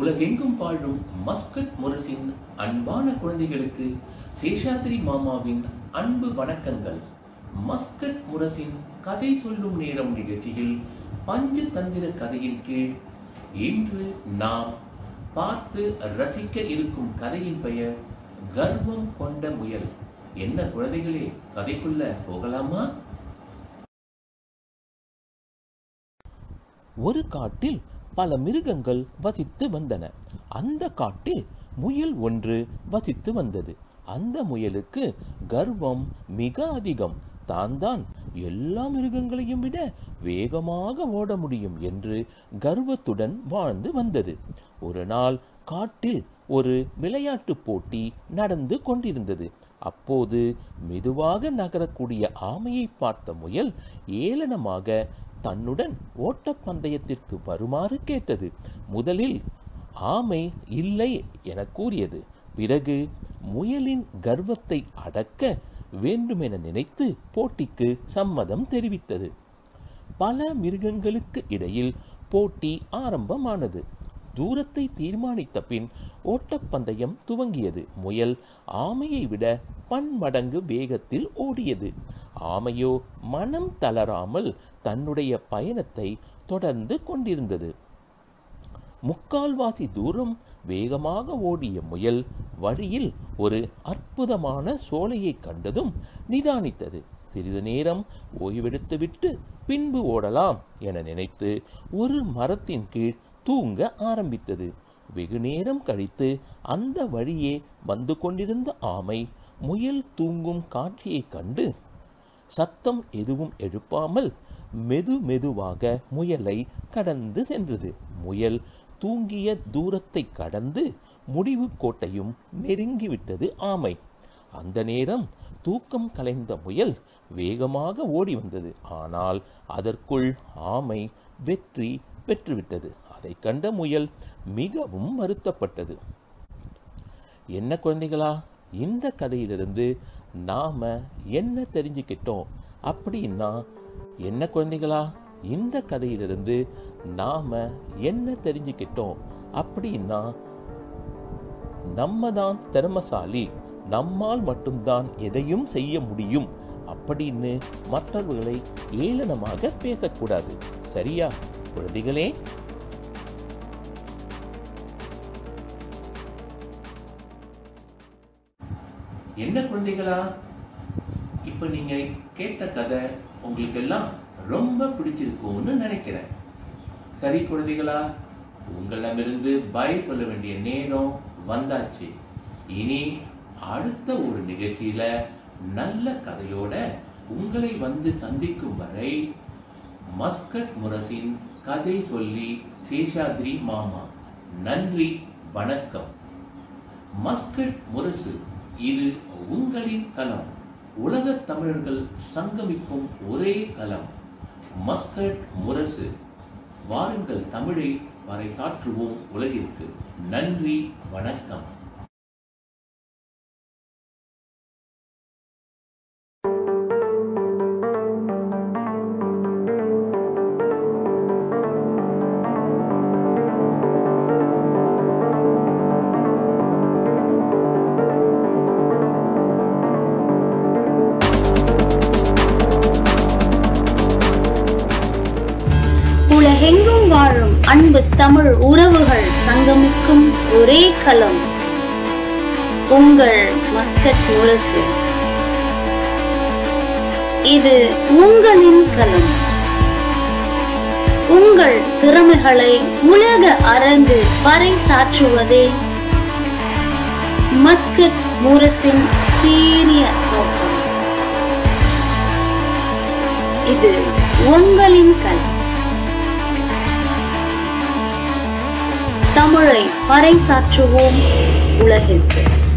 உலகெங்கும் வாழும் மஸ்கட் முரசின் அன்பான குழந்தைகளுக்கு சேஷாத்ரி மாமாவின் அன்பு வணக்கங்கள் மஸ்கட் முரசின் கதை சொல்லும் நேரம் நிகழ்ச்சியில் பஞ்ச தந்திர கதையின் கீழ் இன்று நாம் பார்த்து ரசிக்க இருக்கும் கதையின் பெயர் கர்வம் கொண்ட முயல் என்ன குழந்தைகளே கதைக்குள்ள போகலாமா ஒரு காட்டில் பல மிருகங்கள் வசித்து வந்தன அந்த காட்டில் முயல் ஒன்று வசித்து வந்தது அந்த முயலுக்கு கர்வம் மிக அதிகம் தான் தான் எல்லா மிருகங்களையும் விட வேகமாக ஓட முடியும் என்று கர்வத்துடன் வாழ்ந்து வந்தது ஒரு நாள் காட்டில் ஒரு விளையாட்டுப் போட்டி நடந்து கொண்டிருந்தது அப்போது மெதுவாக நகரக்கூடிய ஆமையை பார்த்த முயல் ஏளனமாக தன்னுடன் ஓட்டப்பந்தயத்திற்கு வருமாறு கேட்டது முதலில் ஆமை இல்லை என கூறியது பிறகு முயலின் கர்வத்தை அடக்க வேண்டுமென நினைத்து போட்டிக்கு சம்மதம் தெரிவித்தது பல மிருகங்களுக்கு இடையில் போட்டி ஆரம்பமானது தூரத்தை தீர்மானித்த பின் ஓட்டப்பந்தயம் துவங்கியது முயல் ஆமையை விட பன்மடங்கு வேகத்தில் ஓடியது ஆமையோ மனம் தளராமல் தன்னுடைய பயணத்தை தொடர்ந்து கொண்டிருந்தது முக்கால்வாசி தூரம் வேகமாக ஓடிய முயல் வழியில் ஒரு அற்புதமான சோலையை கண்டதும் நிதானித்தது சிறிது நேரம் ஓய்வெடுத்துவிட்டு பின்பு ஓடலாம் என நினைத்து ஒரு மரத்தின் கீழ் தூங்க ஆரம்பித்தது வெகு நேரம் கழித்து அந்த வழியே வந்து கொண்டிருந்த ஆமை முயல் தூங்கும் காட்சியைக் கண்டு சத்தம் எதுவும் எழுப்பாமல் மெது மெதுவாக முயலை கடந்து சென்றது முயல் தூங்கிய தூரத்தை கடந்து முடிவு கோட்டையும் நெருங்கிவிட்டது ஆமை அந்த நேரம் தூக்கம் கலைந்த முயல் வேகமாக ஓடி வந்தது ஆனால் அதற்குள் ஆமை வெற்றி பெற்றுவிட்டது அதை கண்ட முயல் மிகவும் வருத்தப்பட்டது என்ன குழந்தைகளா இந்த கதையிலிருந்து நாம என்ன தெரிஞ்சுக்கிட்டோம் அப்படின்னா என்ன குழந்தைகளா இந்த கதையிலிருந்து நாம என்ன தெரிஞ்சுக்கிட்டோம் அப்படின்னா நம்ம தான் திறமசாலி நம்மால் மட்டும்தான் எதையும் செய்ய முடியும் அப்படின்னு மற்றவர்களை ஏளனமாக பேசக்கூடாது சரியா குழந்தைகளே என்ன குழந்தைகளா இப்ப நீங்க கேட்ட கதை உங்களுக்கு எல்லாம் ரொம்ப பிடிச்சிருக்கும்னு நினைக்கிறேன் சரி குழந்தைகளா உங்களிடமிருந்து பை சொல்ல வேண்டிய நேரம் வந்தாச்சு இனி அடுத்த ஒரு நிகழ்ச்சியில நல்ல கதையோட உங்களை வந்து சந்திக்கும் வரை மஸ்கட் முரசின் கதை சொல்லி சேஷாத்ரி மாமா நன்றி வணக்கம் மஸ்கட் முரசு இது உங்களின் களம் உலகத் தமிழர்கள் சங்கமிக்கும் ஒரே களம் மஸ்கட் முரசு வாருங்கள் தமிழை பறைசாற்றுவோம் உலகிற்கு நன்றி வணக்கம் உலகெங்கும் வாழும் அன்பு தமிழ் உறவுகள் சங்கமிக்கும் ஒரே களம் உங்கள் மஸ்கட் முரசு இது உங்களின் களம் உங்கள் திறமைகளை உலக அரங்கு பறைசாற்றுவதே மஸ்கட் முரசின் சீரிய நோக்கம் இது உங்களின் களம் தமிழை பறைசாற்றுவோம் உலகிற்கு